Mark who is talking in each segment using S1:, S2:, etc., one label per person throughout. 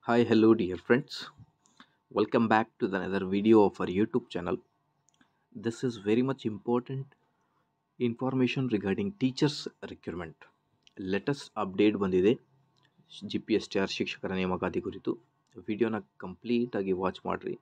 S1: Hi, hello, dear friends. Welcome back to the another video of our YouTube channel. This is very much important information regarding teachers recruitment. Latest update ಬಂದಿದೆ G P S T R ಶಿಕ್ಷಕರ ನೇಮಕಾತಿ ಕುರಿತು ವಿಡಿಯೋನ ಕಂಪ್ಲೀಟಾಗಿ watch ಮಾಡಿರಿ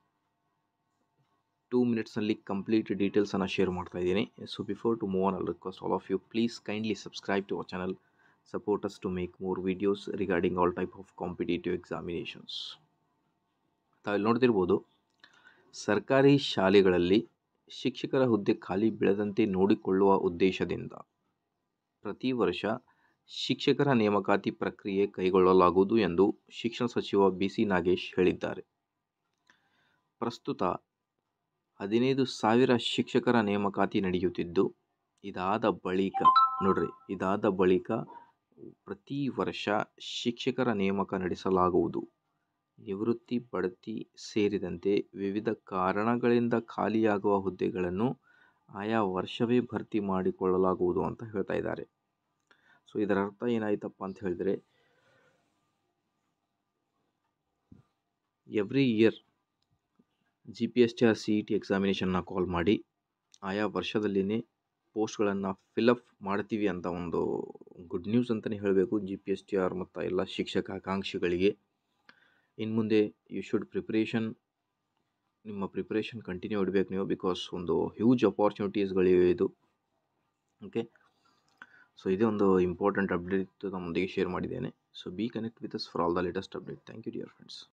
S1: two ಮಿನಿಟ್ಸ್ನಲ್ಲಿ complete ಡೀಟೇಲ್ಸನ್ನು share ಮಾಡ್ತಾ ಇದ್ದೀನಿ so before to move on I'll request all of you please kindly subscribe to our channel support us to make more videos regarding all type of competitive examinations ತಾವಿಲ್ಲಿ ನೋಡ್ತಿರ್ಬೋದು ಸರ್ಕಾರಿ ಶಾಲೆಗಳಲ್ಲಿ ಶಿಕ್ಷಕರ ಹುದ್ದೆ ಖಾಲಿ ಬೀಳದಂತೆ ನೋಡಿಕೊಳ್ಳುವ ಉದ್ದೇಶದಿಂದ ಪ್ರತಿ ವರ್ಷ ಶಿಕ್ಷಕರ ನೇಮಕಾತಿ ಪ್ರಕ್ರಿಯೆ ಕೈಗೊಳ್ಳಲಾಗುವುದು ಎಂದು ಶಿಕ್ಷಣ ಸಚಿವ ಬಿ ಸಿ ನಾಗೇಶ್ ಹೇಳಿದ್ದಾರೆ ಪ್ರಸ್ತುತ ಹದಿನೈದು ಸಾವಿರ ಶಿಕ್ಷಕರ ನೇಮಕಾತಿ ನಡೆಯುತ್ತಿದ್ದು ಇದಾದ ಬಳಿಕ ನೋಡ್ರಿ ಇದಾದ ಬಳಿಕ ಪ್ರತಿ ವರ್ಷ ಶಿಕ್ಷಕರ ನೇಮಕ ನಡೆಸಲಾಗುವುದು ನಿವೃತ್ತಿ ಬಡ್ತಿ ಸೇರಿದಂತೆ ವಿವಿಧ ಕಾರಣಗಳಿಂದ ಖಾಲಿಯಾಗುವ ಹುದ್ದೆಗಳನ್ನು ಆಯಾ ವರ್ಷವೇ ಭರ್ತಿ ಮಾಡಿಕೊಳ್ಳಲಾಗುವುದು ಅಂತ ಹೇಳ್ತಾ ಇದ್ದಾರೆ ಸೊ ಇದರ ಅರ್ಥ ಏನಾಯ್ತಪ್ಪ ಅಂತ ಹೇಳಿದರೆ every year G P S T R C E T ಎಕ್ಸಾಮಿನೇಷನ್ನ ಕಾಲ್ ಮಾಡಿ ಆಯಾ ವರ್ಷದಲ್ಲಿನೇ ಪೋಸ್ಟ್ಗಳನ್ನು ಫಿಲಪ್ ಮಾಡ್ತೀವಿ ಅಂತ ಒಂದು ಗುಡ್ ನ್ಯೂಸ್ ಅಂತಲೇ ಹೇಳಬೇಕು G P S T R ಮತ್ತು ಎಲ್ಲ ಶಿಕ್ಷಕ ಆಕಾಂಕ್ಷಿಗಳಿಗೆ ಇನ್ನು ಮುಂದೆ ಯು ಶುಡ್ ಪ್ರಿಪ್ರೇಷನ್ ನಿಮ್ಮ ಪ್ರಿಪ್ರೇಷನ್ ಕಂಟಿನ್ಯೂ ಇಡಬೇಕು ನೀವು ಬಿಕಾಸ್ ಒಂದು ಹ್ಯೂಜ್ ಅಪಾರ್ಚುನಿಟೀಸ್ಗಳಿವೆ ಇದು ಓಕೆ ಸೊ ಇದೇ ಒಂದು ಇಂಪಾರ್ಟೆಂಟ್ ಅಪ್ಡೇಟ್ ನಮ್ಮೊಂದಿಗೆ ಶೇರ್ ಮಾಡಿದ್ದೇನೆ so be connect with us for all the latest update thank you dear friends